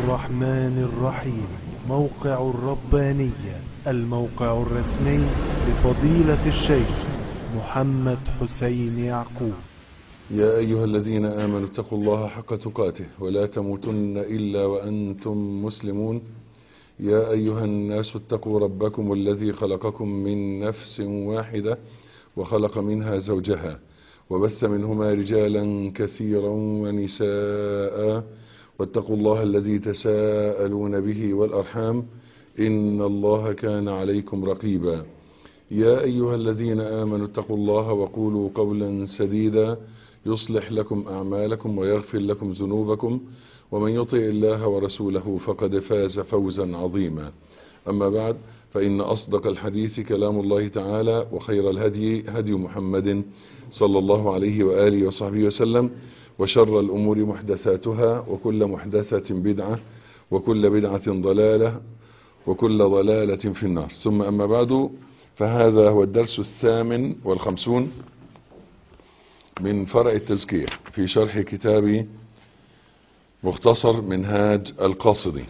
الرحمن الرحيم موقع الربانية الموقع الرسمي لفضيلة الشيخ محمد حسين يعقوب يا أيها الذين آمنوا اتقوا الله حق تقاته ولا تموتن إلا وأنتم مسلمون يا أيها الناس اتقوا ربكم الذي خلقكم من نفس واحدة وخلق منها زوجها وبث منهما رجالا كثيرا ونساء واتقوا الله الذي تساءلون به والأرحام إن الله كان عليكم رقيبا يا أيها الذين آمنوا اتقوا الله وقولوا قولا سديدا يصلح لكم أعمالكم ويغفر لكم ذنوبكم ومن يطع الله ورسوله فقد فاز فوزا عظيما أما بعد فإن أصدق الحديث كلام الله تعالى وخير الهدي هدي محمد صلى الله عليه وآله وصحبه وسلم وشر الأمور محدثاتها وكل محدثة بدعة وكل بدعة ضلالة وكل ضلالة في النار ثم أما بعد فهذا هو الدرس الثامن والخمسون من فرع التزكية في شرح كتاب مختصر منهاج القاصدين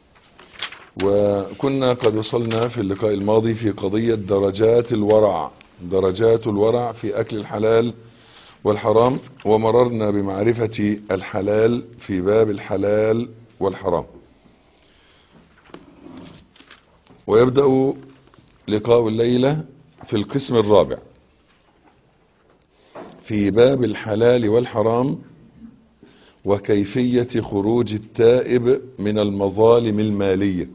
وكنا قد وصلنا في اللقاء الماضي في قضية درجات الورع درجات الورع في أكل الحلال والحرام ومررنا بمعرفة الحلال في باب الحلال والحرام ويبدأ لقاء الليلة في القسم الرابع في باب الحلال والحرام وكيفية خروج التائب من المظالم المالية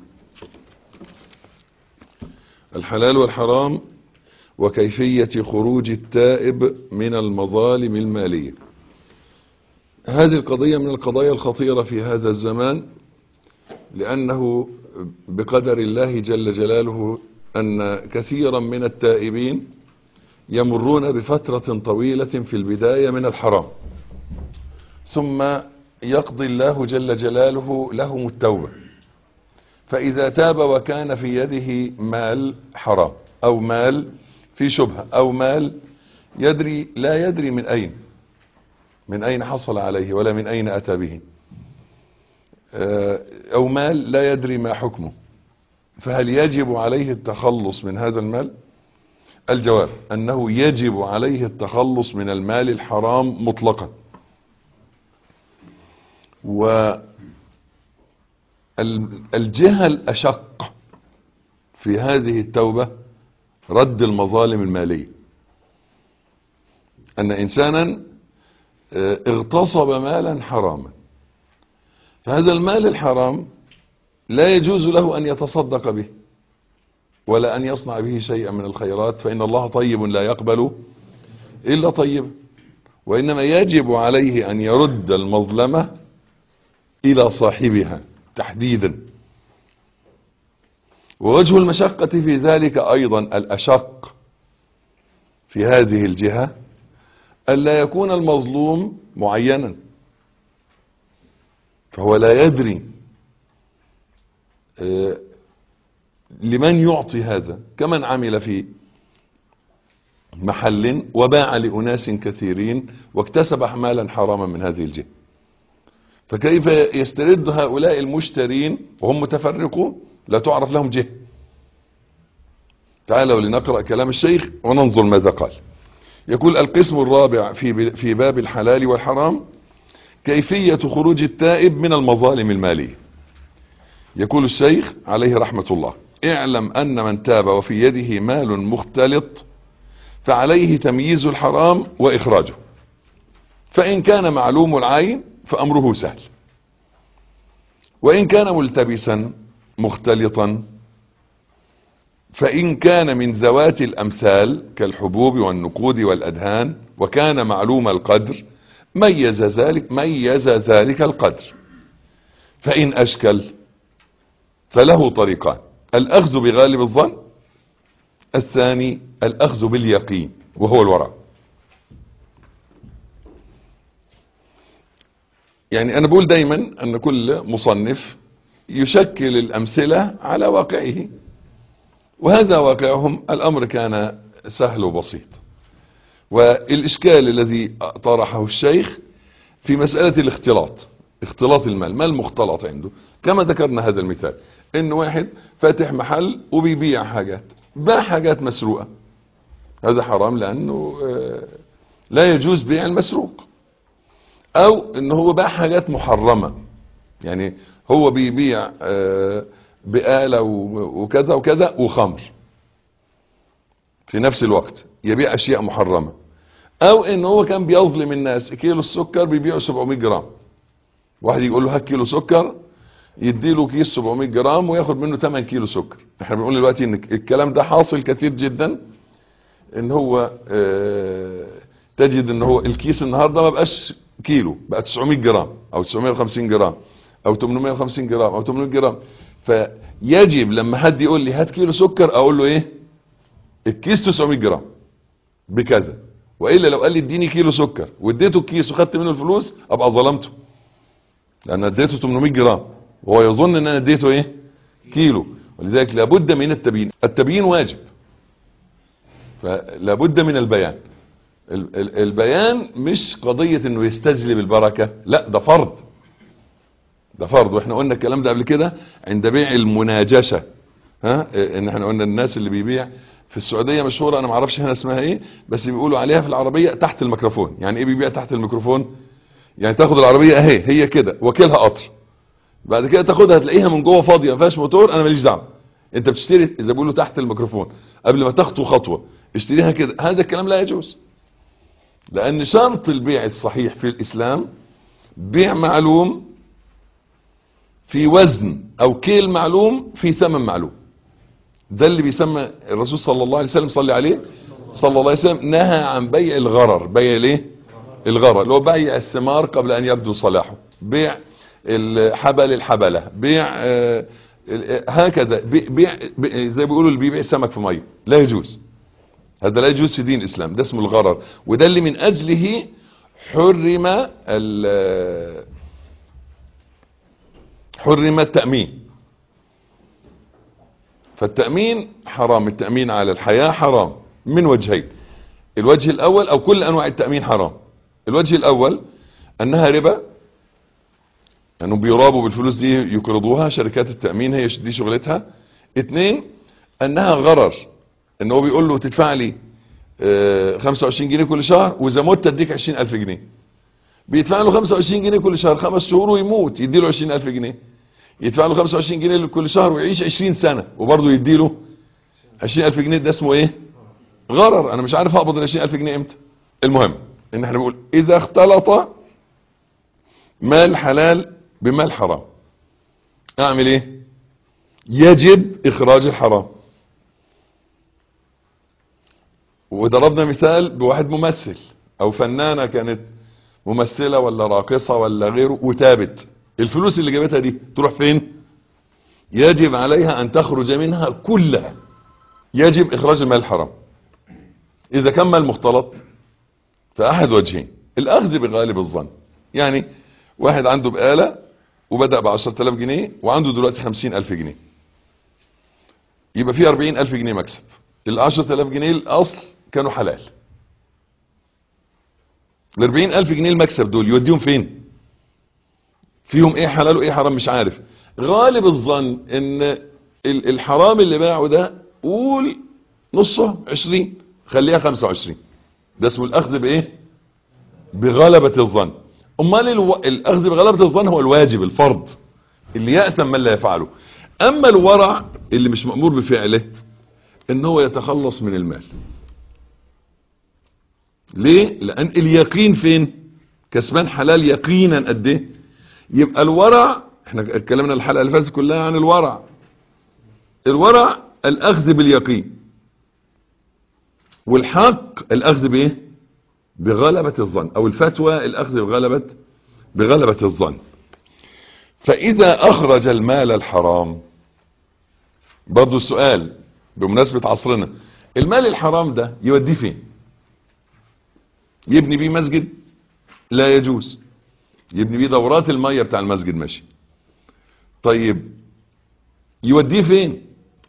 الحلال والحرام وكيفية خروج التائب من المظالم المالية هذه القضية من القضايا الخطيرة في هذا الزمان لأنه بقدر الله جل جلاله أن كثيرا من التائبين يمرون بفترة طويلة في البداية من الحرام ثم يقضي الله جل جلاله لهم التوبة فإذا تاب وكان في يده مال حرام أو مال في شبهة أو مال يدري لا يدري من أين من أين حصل عليه ولا من أين أتى به أو مال لا يدري ما حكمه فهل يجب عليه التخلص من هذا المال الجواب أنه يجب عليه التخلص من المال الحرام مطلقا والجهة الأشق في هذه التوبة رد المظالم المالية أن إنسانا اغتصب مالا حراما فهذا المال الحرام لا يجوز له أن يتصدق به ولا أن يصنع به شيئا من الخيرات فإن الله طيب لا يقبل إلا طيب وإنما يجب عليه أن يرد المظلمة إلى صاحبها تحديدا ووجه المشقة في ذلك أيضا الأشق في هذه الجهة ألا يكون المظلوم معينا فهو لا يدري لمن يعطي هذا كمن عمل في محل وباع لأناس كثيرين واكتسب أحمالا حراما من هذه الجهة فكيف يسترد هؤلاء المشترين وهم متفرقوا لا تعرف لهم جهة تعالوا لنقرأ كلام الشيخ وننظر ماذا قال يقول القسم الرابع في في باب الحلال والحرام كيفية خروج التائب من المظالم المالية يقول الشيخ عليه رحمة الله اعلم أن من تاب وفي يده مال مختلط فعليه تمييز الحرام وإخراجه فإن كان معلوم العين فأمره سهل وإن كان ملتبسا مختلطا فإن كان من ذوات الأمثال كالحبوب والنقود والأدهان وكان معلوم القدر ميز ذلك, ميز ذلك القدر فإن أشكل فله طريقان الأخذ بغالب الظن الثاني الأخذ باليقين وهو الورع يعني أنا بقول دايما أن كل مصنف يشكل الأمثلة على واقعه وهذا واقعهم الأمر كان سهل وبسيط والإشكال الذي طرحه الشيخ في مسألة الاختلاط اختلاط المال مال مختلط عنده كما ذكرنا هذا المثال ان واحد فاتح محل وبيبيع حاجات باع حاجات مسروقة هذا حرام لانه آه، لا يجوز بيع المسروق او ان هو باع حاجات محرمة يعني هو بيبيع آه، بآلة و- وكذا وكذا وخمر في نفس الوقت يبيع اشياء محرمة او ان هو كان بيظلم الناس كيلو السكر بيبيعه 700 جرام واحد يقول له هات كيلو سكر يديله كيس 700 جرام وياخد منه 8 كيلو سكر احنا بنقول دلوقتي ان الكلام ده حاصل كتير جدا ان هو اه تجد ان هو الكيس النهارده ما بقاش كيلو بقى 900 جرام او 950 جرام او 850 جرام او 800 جرام فيجب لما حد يقول لي هات كيلو سكر اقول له ايه الكيس 900 جرام بكذا والا لو قال لي اديني كيلو سكر واديته الكيس وخدت منه الفلوس ابقى ظلمته لان اديته 800 جرام وهو يظن ان انا اديته ايه كيلو ولذلك لابد من التبيين التبيين واجب فلابد من البيان ال- ال- البيان مش قضية انه يستجلب البركة لا ده فرض ده فرض واحنا قلنا الكلام ده قبل كده عند بيع المناجشة ها إيه، ان احنا قلنا الناس اللي بيبيع في السعودية مشهورة انا ما اعرفش هنا اسمها ايه بس بيقولوا عليها في العربية تحت الميكروفون يعني ايه بيبيع تحت الميكروفون يعني تاخد العربية اهي هي كده وكيلها قطر بعد كده تاخدها تلاقيها من جوه فاضيه ما فيهاش موتور انا ماليش دعوه انت بتشتري اذا بيقولوا تحت الميكروفون قبل ما تخطو خطوه اشتريها كده هذا الكلام لا يجوز لان شرط البيع الصحيح في الاسلام بيع معلوم في وزن او كيل معلوم في ثمن معلوم ده اللي بيسمى الرسول صلى الله عليه وسلم صلي عليه صلى الله عليه وسلم نهى عن بيع الغرر بيع ليه الغرر اللي هو بيع الثمار قبل ان يبدو صلاحه بيع الحبل الحبلة بيع آه، ال- هكذا بي- بيع بي- زي بيقولوا اللي بيبيع سمك في ميه لا يجوز هذا لا يجوز في دين الاسلام ده اسمه الغرر وده اللي من اجله حرم ال- حرم التأمين فالتأمين حرام التأمين على الحياة حرام من وجهين الوجه الاول او كل انواع التأمين حرام الوجه الاول انها ربا انه بيرابوا بالفلوس دي يقرضوها شركات التأمين هي دي شغلتها اتنين انها غرر ان هو بيقول له تدفع لي آه، 25 جنيه كل شهر واذا مت اديك 20000 جنيه بيدفع له 25 جنيه كل شهر خمس شهور ويموت يدي له 20000 جنيه يدفع له 25 جنيه كل شهر ويعيش 20 سنة وبرضه يدي له 20000 جنيه ده اسمه ايه غرر انا مش عارف اقبض ال 20000 جنيه امتى المهم ان احنا بنقول اذا اختلط مال حلال بمال حرام اعمل ايه يجب اخراج الحرام وضربنا مثال بواحد ممثل او فنانة كانت ممثلة ولا راقصة ولا غيره وتابت الفلوس اللي جابتها دي تروح فين يجب عليها ان تخرج منها كلها يجب اخراج المال الحرام اذا كان مال مختلط فاحد وجهين الاخذ بغالب الظن يعني واحد عنده بقالة وبدأ بعشرة الاف جنيه وعنده دلوقتي خمسين الف جنيه يبقى فيه اربعين الف جنيه مكسب العشرة الاف جنيه الاصل كانوا حلال الاربعين الف جنيه المكسب دول يوديهم فين فيهم ايه حلال وايه حرام مش عارف غالب الظن ان ال- الحرام اللي باعه ده قول نصه عشرين خليها خمسة وعشرين ده اسمه الاخذ بايه بغلبة الظن امال الو... الاخذ بغلبة الظن هو الواجب الفرض اللي يأثم من لا يفعله اما الورع اللي مش مأمور بفعله ان هو يتخلص من المال ليه لان اليقين فين كسبان حلال يقينا قد ايه يبقى الورع احنا اتكلمنا الحلقه اللي فاتت كلها عن الورع الورع الاخذ باليقين والحق الاخذ بايه بغلبة الظن او الفتوى الاخذ بغلبة بغلبة الظن فاذا اخرج المال الحرام برضو السؤال بمناسبة عصرنا المال الحرام ده يوديه فين يبني بيه مسجد لا يجوز يبني بيه دورات المية بتاع المسجد ماشي طيب يوديه فين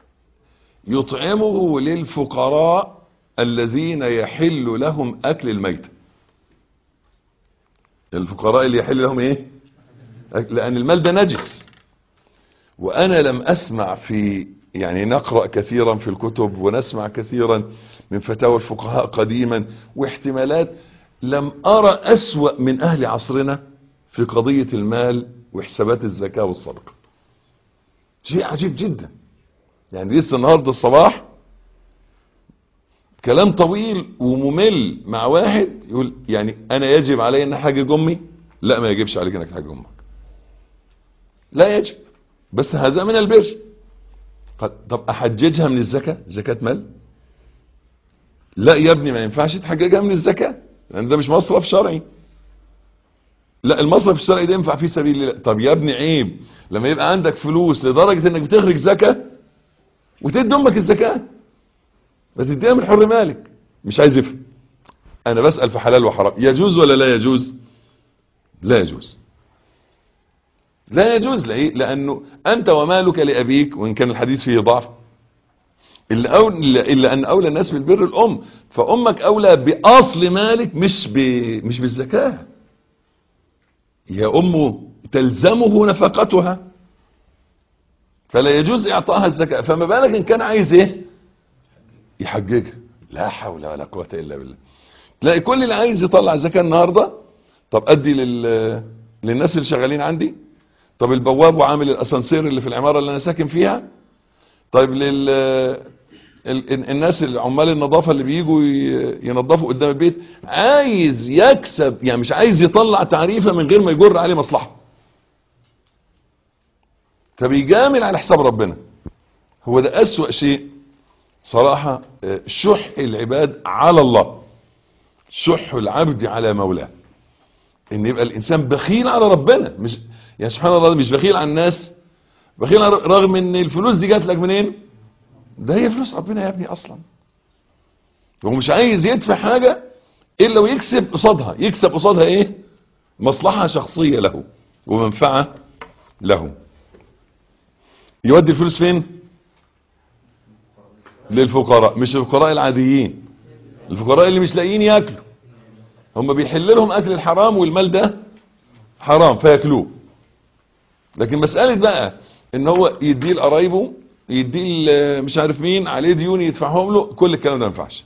يطعمه للفقراء الذين يحل لهم اكل الميت الفقراء اللي يحل لهم ايه لان المال ده نجس وانا لم اسمع في يعني نقرأ كثيرا في الكتب ونسمع كثيرا من فتاوى الفقهاء قديما واحتمالات لم ارى اسوأ من اهل عصرنا في قضية المال وحسابات الزكاة والصدقة شيء عجيب جدا يعني لسه النهاردة الصباح كلام طويل وممل مع واحد يقول يعني انا يجب علي ان احجج امي لا ما يجبش عليك انك تحجج امك لا يجب بس هذا من البر طب احججها من الزكاة زكاة مال لا يا ابني ما ينفعش تحججها من الزكاة لان ده مش مصرف شرعي لا المصرف الشرعي ده ينفع في سبيل الله طب يا ابني عيب لما يبقى عندك فلوس لدرجة انك بتخرج زكاة وتدي امك الزكاة فتديها من حر مالك مش عايز يفهم انا بسأل في حلال وحرام يجوز ولا لا يجوز لا يجوز لا يجوز ليه لانه انت ومالك لابيك وان كان الحديث فيه ضعف الا, أولى إلا ان اولى الناس بالبر الام فامك اولى باصل مالك مش ب... مش بالزكاه يا أمه تلزمه نفقتها فلا يجوز إعطاها الزكاة فما بالك إن كان عايز إيه يحججها لا حول ولا قوة إلا بالله تلاقي كل اللي عايز يطلع الزكاة النهاردة طب أدي لل... للناس اللي شغالين عندي طب البواب وعامل الأسانسير اللي في العمارة اللي أنا ساكن فيها طيب لل الناس العمال النظافة اللي بيجوا ينظفوا قدام البيت عايز يكسب يعني مش عايز يطلع تعريفة من غير ما يجر عليه مصلحة فبيجامل على حساب ربنا هو ده أسوأ شيء صراحة شح العباد على الله شح العبد على مولاه ان يبقى الانسان بخيل على ربنا مش يعني سبحان الله مش بخيل على الناس بخيل على رغم ان الفلوس دي جات لك منين ده هي فلوس ربنا يا ابني اصلا هو مش عايز يدفع حاجة الا ويكسب قصادها يكسب قصادها ايه مصلحة شخصية له ومنفعة له يودي الفلوس فين للفقراء مش الفقراء العاديين الفقراء اللي مش لاقيين ياكلوا هم بيحل لهم اكل الحرام والمال ده حرام فياكلوه لكن مسألة بقى ان هو يديه لقرايبه يديه مش عارف مين عليه ديون يدفعهم له كل الكلام ده ما ينفعش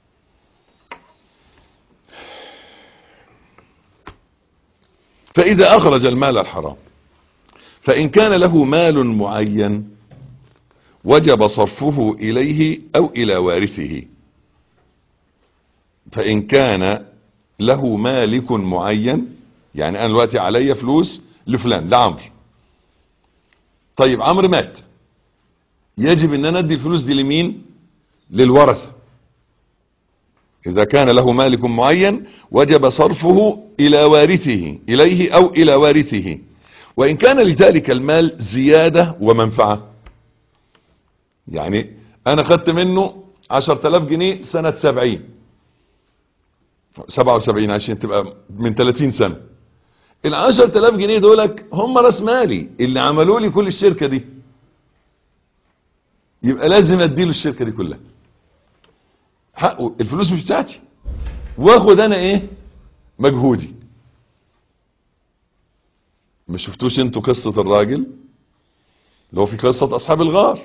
فإذا أخرج المال الحرام فإن كان له مال معين وجب صرفه إليه أو إلى وارثه فإن كان له مالك معين يعني أنا دلوقتي عليا فلوس لفلان لعمرو طيب عمرو مات يجب ان انا ادي الفلوس دي لمين للورثة اذا كان له مالك معين وجب صرفه الى وارثه اليه او الى وارثه وان كان لذلك المال زيادة ومنفعة يعني انا خدت منه عشر تلاف جنيه سنة سبعين سبعة وسبعين عشان تبقى من تلاتين سنة العشر تلاف جنيه دولك هم راس مالي اللي عملوا لي كل الشركة دي يبقى لازم اديله الشركة دي كلها حقه الفلوس مش بتاعتي واخد انا ايه مجهودي ما شفتوش انتوا قصة الراجل اللي هو في قصة اصحاب الغار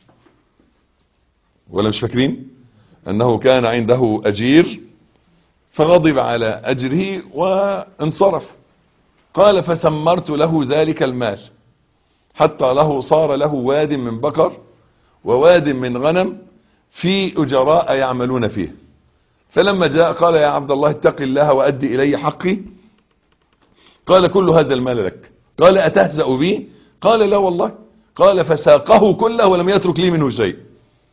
ولا مش فاكرين انه كان عنده اجير فغضب على اجره وانصرف قال فسمرت له ذلك المال حتى له صار له واد من بقر وواد من غنم في أجراء يعملون فيه فلما جاء قال يا عبد الله اتق الله وأدي إلي حقي قال كل هذا المال لك قال أتهزأ بي قال لا والله قال فساقه كله ولم يترك لي منه شيء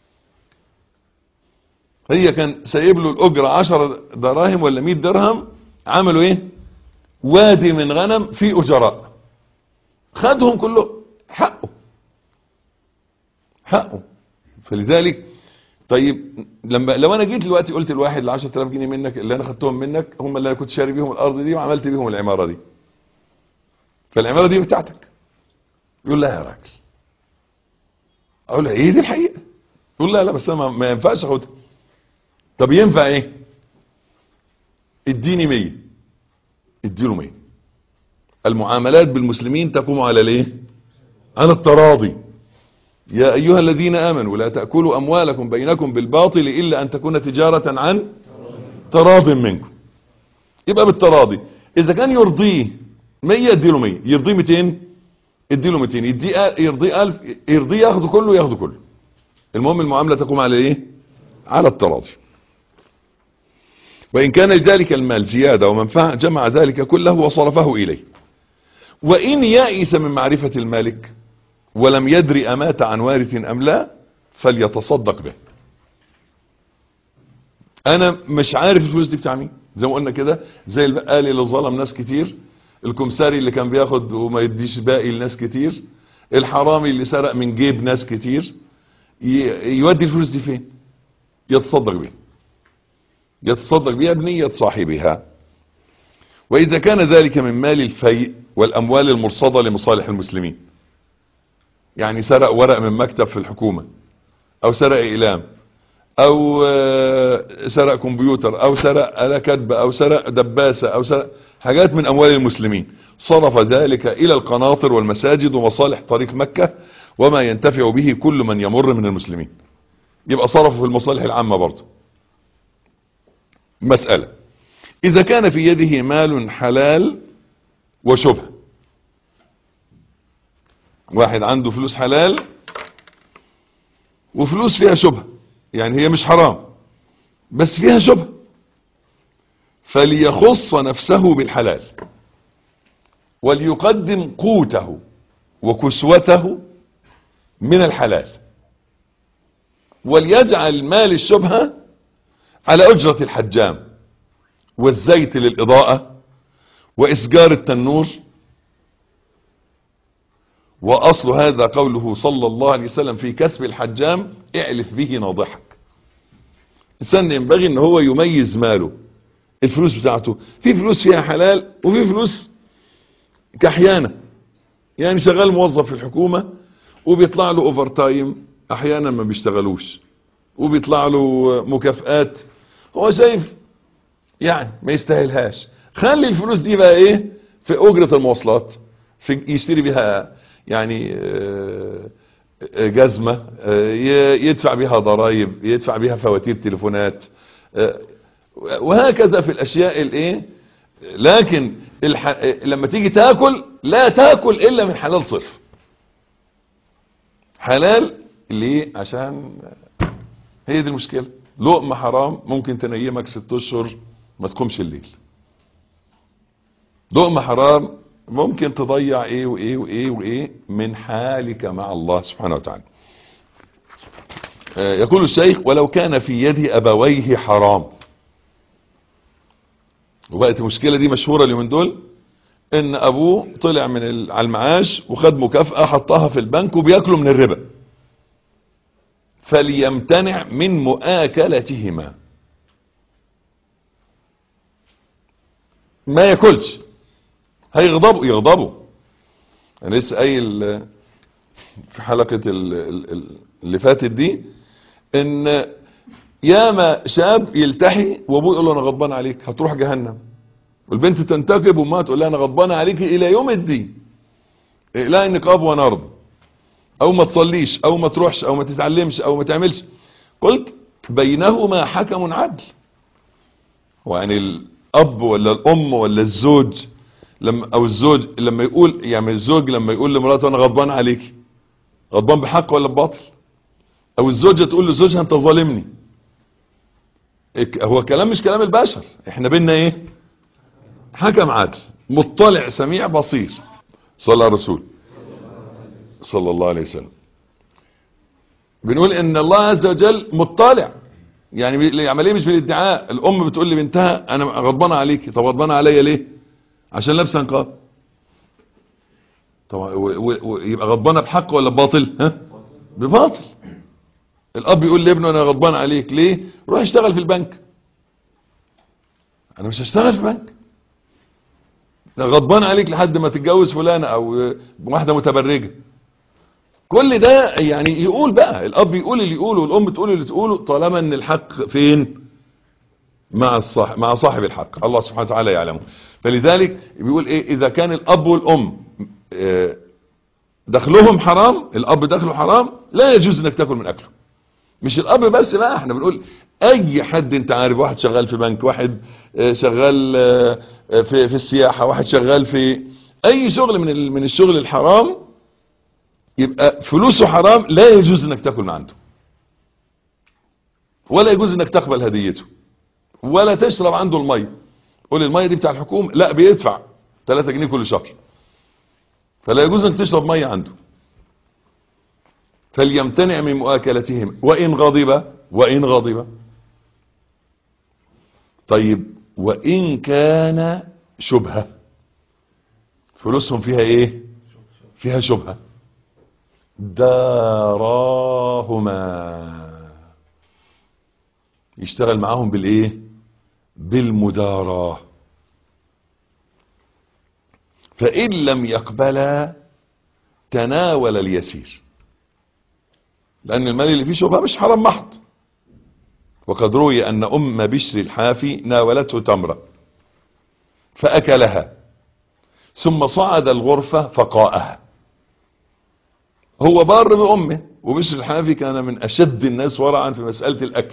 هي كان سايب له الأجرة عشر دراهم ولا مئة درهم عملوا ايه وادي من غنم في أجراء خدهم كله حقه حقه فلذلك طيب لما لو انا جيت دلوقتي قلت الواحد ل 10000 جنيه منك اللي انا خدتهم منك هم اللي انا كنت شاري بيهم الارض دي وعملت بيهم العماره دي فالعماره دي بتاعتك يقول لا يا راجل اقول له ايه دي الحقيقه يقول لا لا بس انا ما ينفعش اخدها طب ينفع ايه اديني 100 اديله 100 المعاملات بالمسلمين تقوم على الايه على التراضي يا ايها الذين امنوا لا تاكلوا اموالكم بينكم بالباطل الا ان تكون تجاره عن تراض منكم يبقى بالتراضي اذا كان يرضيه 100 اديله 100 يرضيه 200 اديله 200 يديه يرضيه 1000 يرضيه ياخده كله ياخده كله المهم المعامله تقوم على ايه على التراضي وإن كان لذلك المال زيادة ومنفعة جمع ذلك كله وصرفه إليه وإن يائس من معرفة المالك ولم يدري أمات عن وارث أم لا فليتصدق به أنا مش عارف الفلوس دي بتاع مين زي ما قلنا كده زي البقالي اللي ظلم ناس كتير الكمساري اللي كان بياخد وما يديش باقي لناس كتير الحرامي اللي سرق من جيب ناس كتير يودي الفلوس دي فين يتصدق بيه يتصدق بها بنية صاحبها وإذا كان ذلك من مال الفيء والأموال المرصدة لمصالح المسلمين يعني سرق ورق من مكتب في الحكومة أو سرق إعلام أو سرق كمبيوتر أو سرق آلة كتب أو سرق دباسة أو سرق حاجات من أموال المسلمين صرف ذلك إلى القناطر والمساجد ومصالح طريق مكة وما ينتفع به كل من يمر من المسلمين يبقى صرفه في المصالح العامة برضه مسألة إذا كان في يده مال حلال وشبهة واحد عنده فلوس حلال وفلوس فيها شبهة يعني هي مش حرام بس فيها شبهة فليخص نفسه بالحلال وليقدم قوته وكسوته من الحلال وليجعل مال الشبهة على أجرة الحجام والزيت للإضاءة وإسجار التنور وأصل هذا قوله صلى الله عليه وسلم في كسب الحجام اعلف به ناضحك الإنسان ينبغي ان هو يميز ماله الفلوس بتاعته في فلوس فيها حلال وفي فلوس كحيانة يعني شغال موظف في الحكومة وبيطلع له اوفر تايم احيانا ما بيشتغلوش وبيطلع له مكافآت هو شايف يعني ما يستاهلهاش خلي الفلوس دي بقى ايه في اجرة المواصلات في يشتري بها يعني جزمة يدفع بها ضرائب يدفع بها فواتير تليفونات وهكذا في الاشياء الايه لكن الح... لما تيجي تاكل لا تاكل الا من حلال صرف حلال ليه عشان هي دي المشكلة لقمة حرام ممكن تنيمك ست اشهر ما تقومش الليل لقمة حرام ممكن تضيع ايه وايه وايه وايه من حالك مع الله سبحانه وتعالى آه يقول الشيخ ولو كان في يد ابويه حرام وبقت المشكلة دي مشهورة اليومين دول ان ابوه طلع من على المعاش وخد مكافأة حطها في البنك وبياكلوا من الربا فليمتنع من مؤاكلتهما ما ياكلش هيغضبوا يغضبوا انا لسه قايل في حلقة اللي فاتت دي ان ياما شاب يلتحي وابوه يقول له انا غضبان عليك هتروح جهنم والبنت تنتقب وما تقول لها انا غضبان عليك الى يوم الدين لا النقاب وانا ارضى او ما تصليش او ما تروحش او ما تتعلمش او ما تعملش قلت بينهما حكم عدل ويعني الاب ولا الام ولا الزوج لما او الزوج لما يقول يعني الزوج لما يقول لمراته انا غضبان عليك غضبان بحق ولا بباطل او الزوجه تقول لزوجها انت ظالمني هو كلام مش كلام البشر احنا بينا ايه حكم عدل مطلع سميع بصير صلى على الرسول صلى الله عليه وسلم بنقول ان الله عز وجل مطلع يعني العمليه مش بالادعاء الام بتقول لبنتها انا غضبانه عليكي طب غضبانه عليا ليه عشان لابسه نقاب طب يبقى غضبانه بحق ولا بباطل ها بباطل الاب يقول لابنه انا غضبان عليك ليه روح اشتغل في البنك انا مش هشتغل في البنك غضبان عليك لحد ما تتجوز فلانة او واحدة متبرجة كل ده يعني يقول بقى الاب يقول اللي يقوله والام تقول اللي تقوله طالما ان الحق فين مع الصاحب مع صاحب الحق الله سبحانه وتعالى يعلمه فلذلك بيقول ايه اذا كان الاب والام آه، دخلهم حرام الاب دخله حرام لا يجوز انك تاكل من اكله مش الاب بس بقى احنا بنقول اي حد انت عارف واحد شغال في بنك واحد آه، شغال آه، آه، في في السياحه واحد شغال في اي شغل من ال- من الشغل الحرام يبقى فلوسه حرام لا يجوز انك تاكل من عنده ولا يجوز انك تقبل هديته ولا تشرب عنده الميه قول الميه دي بتاع الحكومه لا بيدفع 3 جنيه كل شهر فلا يجوز انك تشرب ميه عنده فليمتنع من مؤاكلتهم وان غضب وان غضب طيب وان كان شبهه فلوسهم فيها ايه فيها شبهه داراهما يشتغل معاهم بالايه بالمداراة فإن لم يقبلا تناول اليسير لأن المال اللي فيه شبهة مش حرام محض وقد روي أن أم بشر الحافي ناولته تمرة فأكلها ثم صعد الغرفة فقاءها هو بار بأمه وبشر الحافي كان من أشد الناس ورعا في مسألة الأكل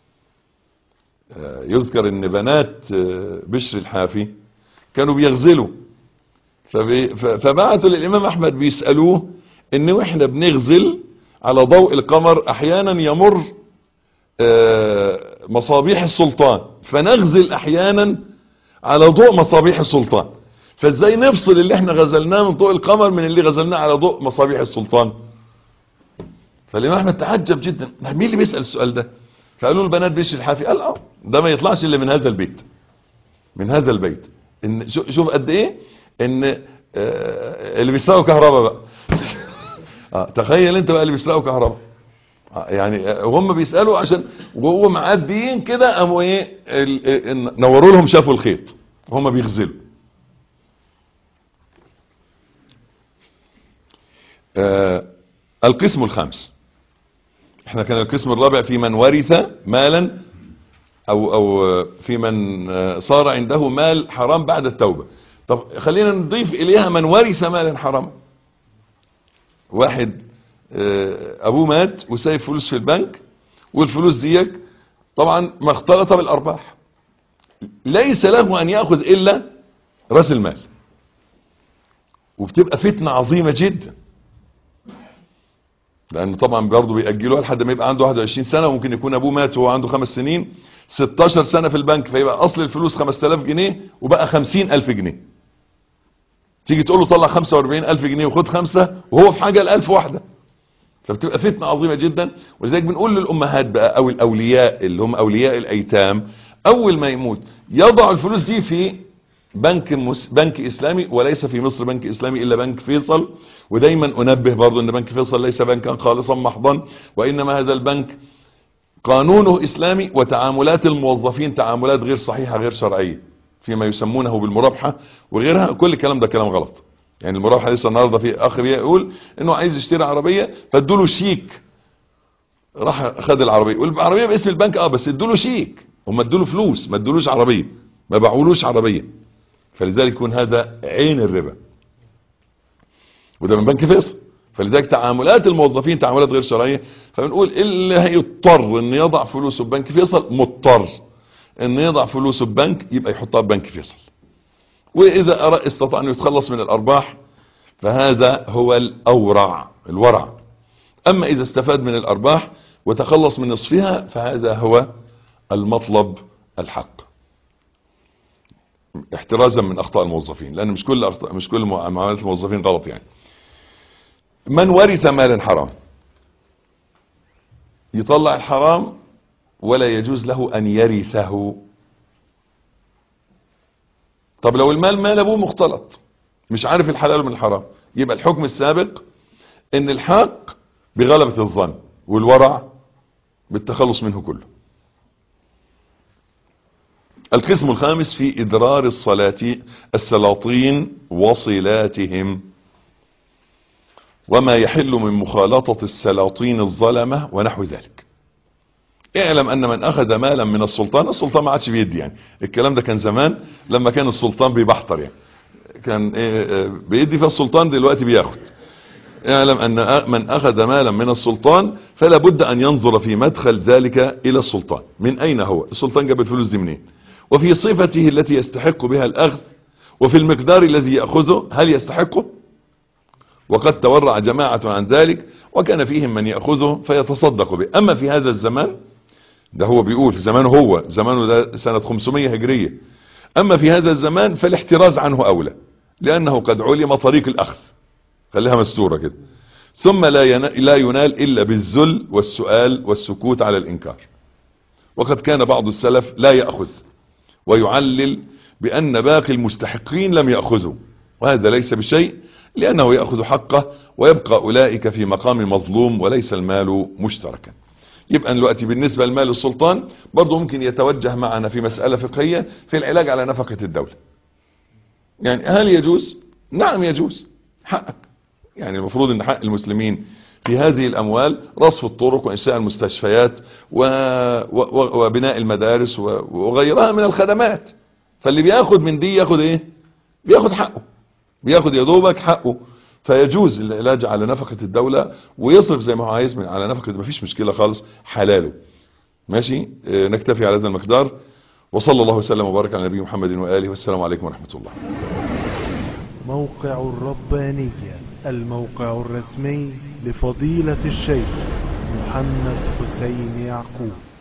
يذكر ان بنات بشر الحافي كانوا بيغزلوا فبي- ف- فبعتوا للامام احمد بيسالوه ان واحنا بنغزل على ضوء القمر احيانا يمر آه، مصابيح السلطان فنغزل احيانا على ضوء مصابيح السلطان فازاي نفصل اللي احنا غزلناه من ضوء القمر من اللي غزلناه على ضوء مصابيح السلطان فالامام احمد تعجب جدا مين اللي بيسال السؤال ده فقالوا له البنات بيش الحافي قال اه ده ما يطلعش الا من هذا البيت من هذا البيت ان شو- شوف قد ايه ان آه، اللي بيسرقوا كهرباء بقى آه، تخيل انت بقى اللي بيسرقوا كهرباء آه، يعني آه، وهم بيسالوا عشان وهو معديين كده قاموا ايه ال- ال- نوروا لهم شافوا الخيط وهم بيغزلوا آه، القسم الخامس احنا كان القسم الرابع في من ورث مالا او او في من صار عنده مال حرام بعد التوبة طب خلينا نضيف اليها من ورث مالا حرام واحد آه، ابوه مات وسايب فلوس في البنك والفلوس ديك طبعا ما اختلط بالارباح ليس له ان ياخذ الا راس المال وبتبقى فتنة عظيمة جدا لان طبعا برضه بيأجلوها لحد ما يبقى عنده 21 سنة وممكن يكون ابوه مات وهو عنده خمس سنين 16 سنة في البنك فيبقى اصل الفلوس 5000 جنيه وبقى 50000 جنيه تيجي تقول له طلع 45000 جنيه وخد خمسة وهو في حاجة الالف واحدة فبتبقى فتنة عظيمة جدا ولذلك بنقول للامهات بقى او الاولياء اللي هم اولياء الايتام اول ما يموت يضع الفلوس دي في بنك مس... بنك اسلامي وليس في مصر بنك اسلامي الا بنك فيصل ودايما انبه برضو ان بنك فيصل ليس بنكا خالصا محضا وانما هذا البنك قانونه اسلامي وتعاملات الموظفين تعاملات غير صحيحة غير شرعية فيما يسمونه بالمرابحة وغيرها كل الكلام ده كلام غلط يعني المرابحة لسه النهاردة في اخ بيقول انه عايز يشتري عربية فادوله شيك راح خد العربية والعربية باسم البنك اه بس ادوله شيك هم ادوله فلوس ما ادولوش عربية ما باعولوش عربية فلذلك يكون هذا عين الربا وده من بنك فيصل فلذلك تعاملات الموظفين تعاملات غير شرعية فبنقول اللي هيضطر ان يضع فلوسه في بنك فيصل مضطر ان يضع فلوسه في بنك يبقى يحطها في بنك فيصل واذا أرى استطاع ان يتخلص من الارباح فهذا هو الاورع الورع اما اذا استفاد من الارباح وتخلص من نصفها فهذا هو المطلب الحق احترازا من اخطاء الموظفين لان مش كل أخطاء مش كل معاملات الموظفين غلط يعني من ورث مالا حرام يطلع الحرام ولا يجوز له ان يرثه طب لو المال مال ابوه مختلط مش عارف الحلال من الحرام يبقى الحكم السابق ان الحق بغلبة الظن والورع بالتخلص منه كله القسم الخامس في إدرار الصلاة السلاطين وصلاتهم وما يحل من مخالطة السلاطين الظلمة ونحو ذلك اعلم ان من اخذ مالا من السلطان السلطان ما عادش بيدي يعني الكلام ده كان زمان لما كان السلطان بيبحتر يعني كان إيه بيدي فالسلطان دلوقتي بياخد اعلم ان من اخذ مالا من السلطان فلا بد ان ينظر في مدخل ذلك الى السلطان من اين هو السلطان جاب الفلوس دي منين وفي صفته التي يستحق بها الاخذ وفي المقدار الذي يأخذه هل يستحقه وقد تورع جماعة عن ذلك وكان فيهم من يأخذه فيتصدق به اما في هذا الزمان ده هو بيقول في زمانه هو زمانه ده سنة 500 هجرية اما في هذا الزمان فالاحتراز عنه اولى لانه قد علم طريق الاخذ خليها مستورة كده ثم لا لا ينال الا بالذل والسؤال والسكوت على الانكار وقد كان بعض السلف لا يأخذ ويعلل بان باقي المستحقين لم يأخذوا وهذا ليس بشيء لانه يأخذ حقه ويبقى اولئك في مقام مظلوم وليس المال مشتركا يبقى دلوقتي بالنسبة لمال السلطان برضه ممكن يتوجه معنا في مسألة فقهية في العلاج على نفقة الدولة يعني هل يجوز نعم يجوز حقك يعني المفروض ان حق المسلمين في هذه الاموال رصف الطرق وانشاء المستشفيات و... و... وبناء المدارس و... وغيرها من الخدمات فاللي بياخد من دي ياخد ايه بياخد حقه بياخد يا دوبك حقه فيجوز العلاج على نفقة الدولة ويصرف زي ما هو عايز من على نفقة مفيش مشكلة خالص حلاله ماشي اه نكتفي على هذا المقدار وصلى الله وسلم وبارك على نبي محمد وآله والسلام عليكم ورحمة الله موقع الربانية الموقع الرسمي لفضيلة الشيخ محمد حسين يعقوب